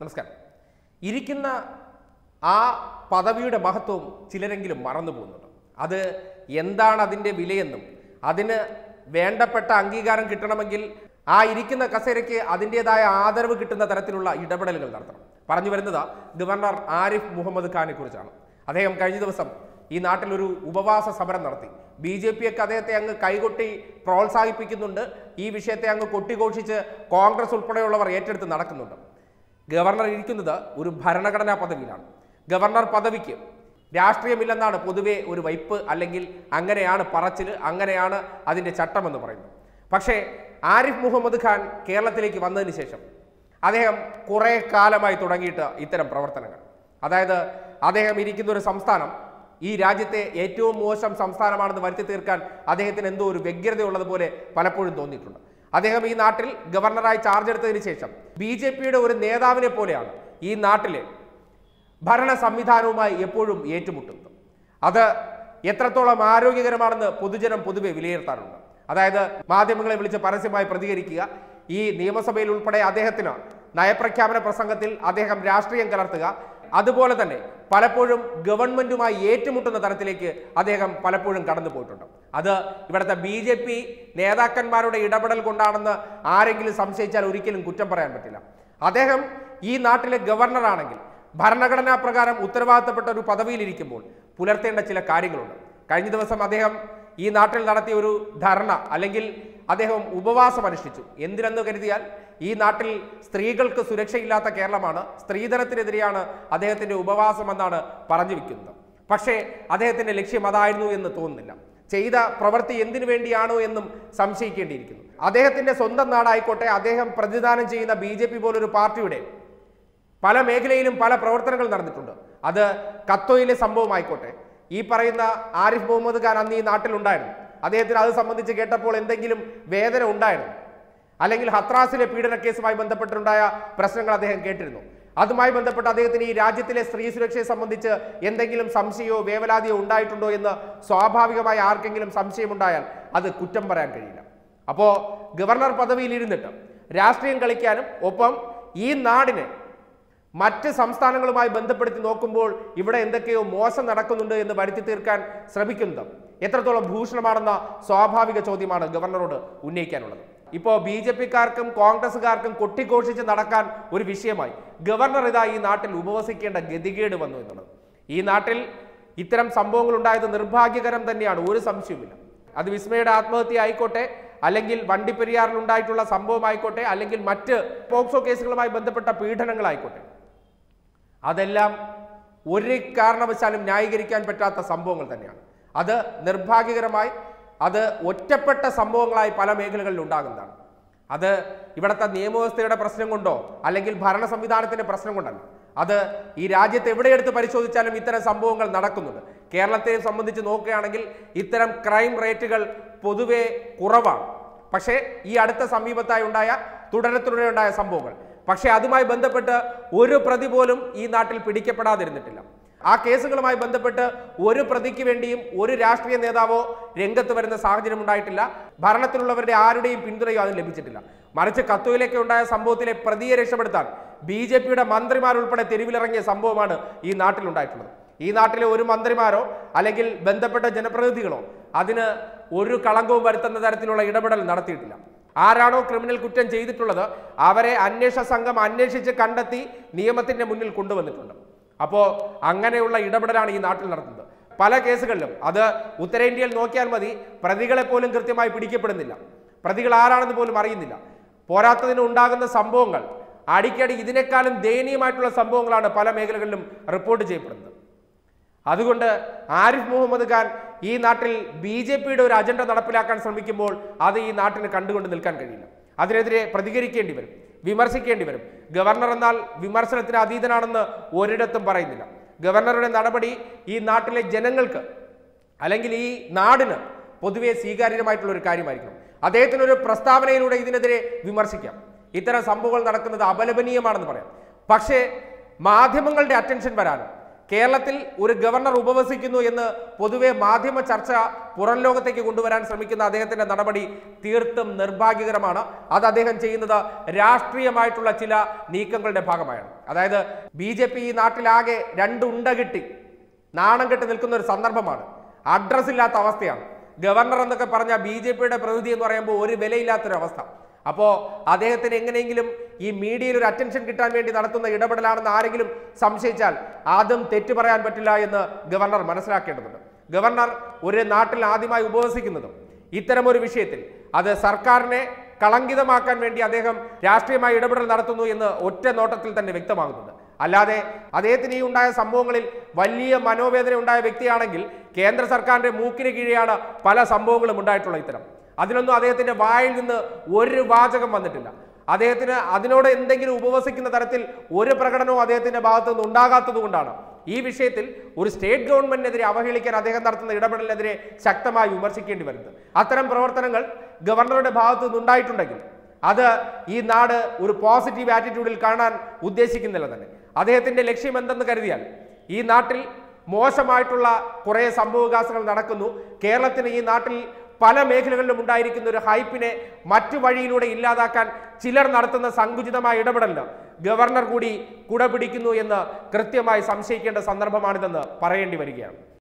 നമസ്കാരം ഇരിക്കുന്ന ആ പദവിയുടെ മഹത്വവും ചിലരെങ്കിലും മറന്നു പോകുന്നുണ്ട് അത് എന്താണ് അതിൻ്റെ വിലയെന്നും അതിന് വേണ്ടപ്പെട്ട അംഗീകാരം കിട്ടണമെങ്കിൽ ആ ഇരിക്കുന്ന കസേരയ്ക്ക് അതിൻ്റെതായ ആദരവ് കിട്ടുന്ന തരത്തിലുള്ള ഇടപെടലുകൾ നടത്തണം പറഞ്ഞു വരുന്നത് ഗവർണർ ആരിഫ് മുഹമ്മദ് ഖാനെ കുറിച്ചാണ് അദ്ദേഹം കഴിഞ്ഞ ദിവസം ഈ നാട്ടിൽ ഒരു ഉപവാസ സമരം നടത്തി ബി ജെ പി ഒക്കെ അദ്ദേഹത്തെ അങ്ങ് കൈകൊട്ടി പ്രോത്സാഹിപ്പിക്കുന്നുണ്ട് ഈ വിഷയത്തെ അങ്ങ് കൊട്ടിഘോഷിച്ച് കോൺഗ്രസ് ഉൾപ്പെടെയുള്ളവർ ഏറ്റെടുത്ത് നടക്കുന്നുണ്ട് ഗവർണർ ഇരിക്കുന്നത് ഒരു ഭരണഘടനാ പദവിയിലാണ് ഗവർണർ പദവിക്ക് രാഷ്ട്രീയമില്ലെന്നാണ് പൊതുവെ ഒരു വൈപ്പ് അല്ലെങ്കിൽ അങ്ങനെയാണ് പറച്ചിൽ അങ്ങനെയാണ് അതിൻ്റെ ചട്ടമെന്ന് പറയുന്നത് പക്ഷേ ആരിഫ് മുഹമ്മദ് ഖാൻ കേരളത്തിലേക്ക് വന്നതിന് ശേഷം അദ്ദേഹം കുറേ കാലമായി തുടങ്ങിയിട്ട് ഇത്തരം പ്രവർത്തനങ്ങൾ അതായത് അദ്ദേഹം ഇരിക്കുന്ന ഒരു സംസ്ഥാനം ഈ രാജ്യത്തെ ഏറ്റവും മോശം സംസ്ഥാനമാണെന്ന് വരുത്തി തീർക്കാൻ അദ്ദേഹത്തിന് എന്തോ ഒരു വ്യഗ്രതയുള്ളതുപോലെ പലപ്പോഴും തോന്നിയിട്ടുണ്ട് അദ്ദേഹം ഈ നാട്ടിൽ ഗവർണറായി ചാർജ് എടുത്തതിന് ശേഷം ബി ജെ പിയുടെ ഒരു നേതാവിനെ പോലെയാണ് ഈ നാട്ടിലെ ഭരണ സംവിധാനവുമായി എപ്പോഴും ഏറ്റുമുട്ടുന്നത് അത് എത്രത്തോളം ആരോഗ്യകരമാണെന്ന് പൊതുജനം പൊതുവെ വിലയിരുത്താറുണ്ട് അതായത് മാധ്യമങ്ങളെ വിളിച്ച് പരസ്യമായി പ്രതികരിക്കുക ഈ നിയമസഭയിൽ ഉൾപ്പെടെ അദ്ദേഹത്തിന് നയപ്രഖ്യാപന പ്രസംഗത്തിൽ അദ്ദേഹം രാഷ്ട്രീയം കലർത്തുക അതുപോലെ തന്നെ പലപ്പോഴും ഗവൺമെന്റുമായി ഏറ്റുമുട്ടുന്ന തരത്തിലേക്ക് അദ്ദേഹം പലപ്പോഴും കടന്നു പോയിട്ടുണ്ട് അത് ഇവിടുത്തെ ബി ജെ പി നേതാക്കന്മാരുടെ ഇടപെടൽ കൊണ്ടാണെന്ന് ആരെങ്കിലും സംശയിച്ചാൽ ഒരിക്കലും കുറ്റം പറയാൻ പറ്റില്ല അദ്ദേഹം ഈ നാട്ടിലെ ഗവർണറാണെങ്കിൽ ഭരണഘടനാ പ്രകാരം ഉത്തരവാദിത്തപ്പെട്ട ഒരു പദവിയിലിരിക്കുമ്പോൾ പുലർത്തേണ്ട ചില കാര്യങ്ങളുണ്ട് കഴിഞ്ഞ ദിവസം അദ്ദേഹം ഈ നാട്ടിൽ നടത്തിയ ഒരു ധർണ അല്ലെങ്കിൽ അദ്ദേഹം ഉപവാസം അനുഷ്ഠിച്ചു എന്തിനെന്ന് കരുതിയാൽ ഈ നാട്ടിൽ സ്ത്രീകൾക്ക് സുരക്ഷയില്ലാത്ത കേരളമാണ് സ്ത്രീധനത്തിനെതിരെയാണ് അദ്ദേഹത്തിന്റെ ഉപവാസം എന്നാണ് പറഞ്ഞു വെക്കുന്നത് പക്ഷേ അദ്ദേഹത്തിന്റെ ലക്ഷ്യം അതായിരുന്നു എന്ന് തോന്നുന്നില്ല ചെയ്ത പ്രവൃത്തി എന്തിനു വേണ്ടിയാണോ എന്നും സംശയിക്കേണ്ടിയിരിക്കുന്നു അദ്ദേഹത്തിന്റെ സ്വന്തം നാടായിക്കോട്ടെ അദ്ദേഹം പ്രതിദാനം ചെയ്യുന്ന ബി ജെ പി പോലൊരു പാർട്ടിയുടെ പല മേഖലയിലും പല പ്രവർത്തനങ്ങൾ നടന്നിട്ടുണ്ട് അത് കത്തോയിലെ സംഭവമായിക്കോട്ടെ ഈ പറയുന്ന ആരിഫ് മുഹമ്മദ് ഖാൻ അന്ന് ഈ നാട്ടിലുണ്ടായിരുന്നു അദ്ദേഹത്തിന് അത് സംബന്ധിച്ച് കേട്ടപ്പോൾ എന്തെങ്കിലും വേദന ഉണ്ടായിരുന്നു അല്ലെങ്കിൽ ഹത്രാസിലെ പീഡന കേസുമായി ബന്ധപ്പെട്ടുണ്ടായ പ്രശ്നങ്ങൾ അദ്ദേഹം കേട്ടിരുന്നു അതുമായി ബന്ധപ്പെട്ട് അദ്ദേഹത്തിന് ഈ രാജ്യത്തിലെ സ്ത്രീ സുരക്ഷയെ സംബന്ധിച്ച് എന്തെങ്കിലും സംശയമോ വേവലാതിയോ ഉണ്ടായിട്ടുണ്ടോ എന്ന് സ്വാഭാവികമായി ആർക്കെങ്കിലും സംശയമുണ്ടായാൽ അത് കുറ്റം പറയാൻ കഴിയില്ല അപ്പോൾ ഗവർണർ പദവിയിൽ ഇരുന്നിട്ട് രാഷ്ട്രീയം കളിക്കാനും ഒപ്പം ഈ നാടിനെ മറ്റ് സംസ്ഥാനങ്ങളുമായി ബന്ധപ്പെടുത്തി നോക്കുമ്പോൾ ഇവിടെ എന്തൊക്കെയോ മോശം നടക്കുന്നുണ്ട് എന്ന് വരുത്തി തീർക്കാൻ ശ്രമിക്കുന്നത് എത്രത്തോളം ഭൂഷണമാണെന്ന സ്വാഭാവിക ചോദ്യമാണ് ഗവർണറോട് ഉന്നയിക്കാനുള്ളത് ഇപ്പോൾ ബി ജെ പിക്കാർക്കും കോൺഗ്രസ്സുകാർക്കും കൊട്ടിഘോഷിച്ച് നടക്കാൻ ഒരു വിഷയമായി ഗവർണർ ഇതാ ഈ നാട്ടിൽ ഉപവസിക്കേണ്ട ഗതികേട് വന്നു എന്നുള്ളത് ഈ നാട്ടിൽ ഇത്തരം സംഭവങ്ങൾ ഉണ്ടായത് നിർഭാഗ്യകരം തന്നെയാണ് ഒരു സംശയവുമില്ല അത് വിസ്മയുടെ ആത്മഹത്യ ആയിക്കോട്ടെ അല്ലെങ്കിൽ വണ്ടിപ്പെരിയാറിൽ ഉണ്ടായിട്ടുള്ള സംഭവമായിക്കോട്ടെ അല്ലെങ്കിൽ മറ്റ് പോക്സോ കേസുകളുമായി ബന്ധപ്പെട്ട പീഡനങ്ങളായിക്കോട്ടെ അതെല്ലാം ഒരു കാരണവശാലും ന്യായീകരിക്കാൻ പറ്റാത്ത സംഭവങ്ങൾ തന്നെയാണ് അത് നിർഭാഗ്യകരമായി അത് ഒറ്റപ്പെട്ട സംഭവങ്ങളായി പല മേഖലകളിൽ ഉണ്ടാകുന്നതാണ് അത് ഇവിടുത്തെ നിയമവ്യവസ്ഥയുടെ പ്രശ്നം കൊണ്ടോ അല്ലെങ്കിൽ ഭരണ സംവിധാനത്തിന്റെ പ്രശ്നം കൊണ്ടല്ല അത് ഈ രാജ്യത്ത് എവിടെയെടുത്ത് പരിശോധിച്ചാലും ഇത്തരം സംഭവങ്ങൾ നടക്കുന്നുണ്ട് കേരളത്തെ സംബന്ധിച്ച് നോക്കുകയാണെങ്കിൽ ഇത്തരം ക്രൈം റേറ്റുകൾ പൊതുവെ കുറവാണ് പക്ഷേ ഈ അടുത്ത സമീപത്തായി ഉണ്ടായ തുടരെ തുടരെ ഉണ്ടായ സംഭവങ്ങൾ പക്ഷേ അതുമായി ബന്ധപ്പെട്ട് ഒരു പ്രതി പോലും ഈ നാട്ടിൽ പിടിക്കപ്പെടാതിരുന്നിട്ടില്ല ആ കേസുകളുമായി ബന്ധപ്പെട്ട് ഒരു പ്രതിക്ക് വേണ്ടിയും ഒരു രാഷ്ട്രീയ നേതാവോ രംഗത്ത് വരുന്ന സാഹചര്യം ഉണ്ടായിട്ടില്ല ഭരണത്തിലുള്ളവരുടെ ആരുടെയും പിന്തുണയോ അതിന് ലഭിച്ചിട്ടില്ല മറിച്ച് കത്തോയിലേക്ക് ഉണ്ടായ സംഭവത്തിലെ പ്രതിയെ രക്ഷപ്പെടുത്താൻ ബി ജെ പിയുടെ മന്ത്രിമാരുൾപ്പെടെ തെരുവിലിറങ്ങിയ സംഭവമാണ് ഈ നാട്ടിലുണ്ടായിട്ടുള്ളത് ഈ നാട്ടിലെ ഒരു മന്ത്രിമാരോ അല്ലെങ്കിൽ ബന്ധപ്പെട്ട ജനപ്രതിനിധികളോ അതിന് ഒരു കളങ്കവും വരുത്തുന്ന തരത്തിലുള്ള ഇടപെടൽ നടത്തിയിട്ടില്ല ആരാണോ ക്രിമിനൽ കുറ്റം ചെയ്തിട്ടുള്ളത് അവരെ അന്വേഷണ സംഘം അന്വേഷിച്ച് കണ്ടെത്തി നിയമത്തിന്റെ മുന്നിൽ കൊണ്ടുവന്നിട്ടുണ്ട് അപ്പോൾ അങ്ങനെയുള്ള ഇടപെടലാണ് ഈ നാട്ടിൽ നടത്തുന്നത് പല കേസുകളിലും അത് ഉത്തരേന്ത്യയിൽ നോക്കിയാൽ മതി പ്രതികളെ പോലും കൃത്യമായി പിടിക്കപ്പെടുന്നില്ല പ്രതികൾ ആരാണെന്ന് പോലും അറിയുന്നില്ല പോരാത്തതിന് ഉണ്ടാകുന്ന സംഭവങ്ങൾ അടിക്കടി ഇതിനേക്കാളും ദയനീയമായിട്ടുള്ള സംഭവങ്ങളാണ് പല മേഖലകളിലും റിപ്പോർട്ട് ചെയ്യപ്പെടുന്നത് അതുകൊണ്ട് ആരിഫ് മുഹമ്മദ് ഖാൻ ഈ നാട്ടിൽ ബി ജെ പിയുടെ ഒരു അജണ്ട നടപ്പിലാക്കാൻ ശ്രമിക്കുമ്പോൾ അത് ഈ നാട്ടിന് കണ്ടുകൊണ്ട് നിൽക്കാൻ കഴിയില്ല അതിനെതിരെ പ്രതികരിക്കേണ്ടി വരും വിമർശിക്കേണ്ടി വരും ഗവർണർ എന്നാൽ വിമർശനത്തിന് അതീതനാണെന്ന് ഒരിടത്തും പറയുന്നില്ല ഗവർണറുടെ നടപടി ഈ നാട്ടിലെ ജനങ്ങൾക്ക് അല്ലെങ്കിൽ ഈ നാടിന് പൊതുവെ സ്വീകാര്യമായിട്ടുള്ള ഒരു കാര്യമായിരിക്കണം അദ്ദേഹത്തിന് ഒരു പ്രസ്താവനയിലൂടെ ഇതിനെതിരെ വിമർശിക്കാം ഇത്തരം സംഭവങ്ങൾ നടക്കുന്നത് അപലപനീയമാണെന്ന് പറയാം പക്ഷേ മാധ്യമങ്ങളുടെ അറ്റൻഷൻ വരാനും കേരളത്തിൽ ഒരു ഗവർണർ ഉപവസിക്കുന്നു എന്ന് പൊതുവെ മാധ്യമ ചർച്ച പുറം ലോകത്തേക്ക് കൊണ്ടുവരാൻ ശ്രമിക്കുന്ന അദ്ദേഹത്തിന്റെ നടപടി തീർത്തും നിർഭാഗ്യകരമാണ് അത് അദ്ദേഹം ചെയ്യുന്നത് രാഷ്ട്രീയമായിട്ടുള്ള ചില നീക്കങ്ങളുടെ ഭാഗമായാണ് അതായത് ബി ജെ പി ഈ നാട്ടിലാകെ രണ്ടുണ്ട കിട്ടി നാണം കെട്ട് നിൽക്കുന്ന ഒരു സന്ദർഭമാണ് അഡ്രസ് ഇല്ലാത്ത അവസ്ഥയാണ് ഗവർണർ എന്നൊക്കെ പറഞ്ഞ ബി ജെ പിയുടെ പ്രതിനിധി എന്ന് പറയുമ്പോൾ ഒരു വിലയില്ലാത്തൊരു അവസ്ഥ അപ്പോൾ അദ്ദേഹത്തിന് എങ്ങനെയെങ്കിലും ഈ മീഡിയയിൽ ഒരു അറ്റൻഷൻ കിട്ടാൻ വേണ്ടി നടത്തുന്ന ഇടപെടലാണെന്ന് ആരെങ്കിലും സംശയിച്ചാൽ ആദ്യം തെറ്റു പറയാൻ പറ്റില്ല എന്ന് ഗവർണർ മനസ്സിലാക്കേണ്ടതുണ്ട് ഗവർണർ ഒരു നാട്ടിൽ ആദ്യമായി ഉപവസിക്കുന്നതും ഇത്തരമൊരു വിഷയത്തിൽ അത് സർക്കാരിനെ കളങ്കിതമാക്കാൻ വേണ്ടി അദ്ദേഹം രാഷ്ട്രീയമായി ഇടപെടൽ നടത്തുന്നു എന്ന് ഒറ്റ നോട്ടത്തിൽ തന്നെ വ്യക്തമാകുന്നുണ്ട് അല്ലാതെ അദ്ദേഹത്തിന് ഈ ഉണ്ടായ സംഭവങ്ങളിൽ വലിയ മനോവേദന ഉണ്ടായ വ്യക്തിയാണെങ്കിൽ കേന്ദ്ര സർക്കാരിന്റെ മൂക്കിന് കീഴെയാണ് പല സംഭവങ്ങളും ഉണ്ടായിട്ടുള്ള ഇത്തരം അതിനൊന്നും അദ്ദേഹത്തിന്റെ വായിൽ നിന്ന് ഒരു വാചകം വന്നിട്ടില്ല അദ്ദേഹത്തിന് അതിനോട് എന്തെങ്കിലും ഉപവസിക്കുന്ന തരത്തിൽ ഒരു പ്രകടനവും അദ്ദേഹത്തിന്റെ ഭാഗത്തു നിന്ന് ഉണ്ടാകാത്തത് കൊണ്ടാണ് ഈ വിഷയത്തിൽ ഒരു സ്റ്റേറ്റ് ഗവൺമെന്റിനെതിരെ അവഹേളിക്കാൻ അദ്ദേഹം നടത്തുന്ന ഇടപെടലിനെതിരെ ശക്തമായി വിമർശിക്കേണ്ടി വരുന്നത് അത്തരം പ്രവർത്തനങ്ങൾ ഗവർണറുടെ ഭാഗത്തു നിന്നുണ്ടായിട്ടുണ്ടെങ്കിൽ അത് ഈ നാട് ഒരു പോസിറ്റീവ് ആറ്റിറ്റ്യൂഡിൽ കാണാൻ ഉദ്ദേശിക്കുന്നില്ല തന്നെ അദ്ദേഹത്തിന്റെ ലക്ഷ്യം എന്തെന്ന് കരുതിയാൽ ഈ നാട്ടിൽ മോശമായിട്ടുള്ള കുറേ സംഭവവികാസങ്ങൾ നടക്കുന്നു കേരളത്തിന് ഈ നാട്ടിൽ പല മേഖലകളിലും ഉണ്ടായിരിക്കുന്ന ഒരു ഹൈപ്പിനെ മറ്റു വഴിയിലൂടെ ഇല്ലാതാക്കാൻ ചിലർ നടത്തുന്ന സങ്കുചിതമായ ഇടപെടലിന് ഗവർണർ കൂടി കുടപിടിക്കുന്നു എന്ന് കൃത്യമായി സംശയിക്കേണ്ട സന്ദർഭമാണിതെന്ന് പറയേണ്ടി വരികയാണ്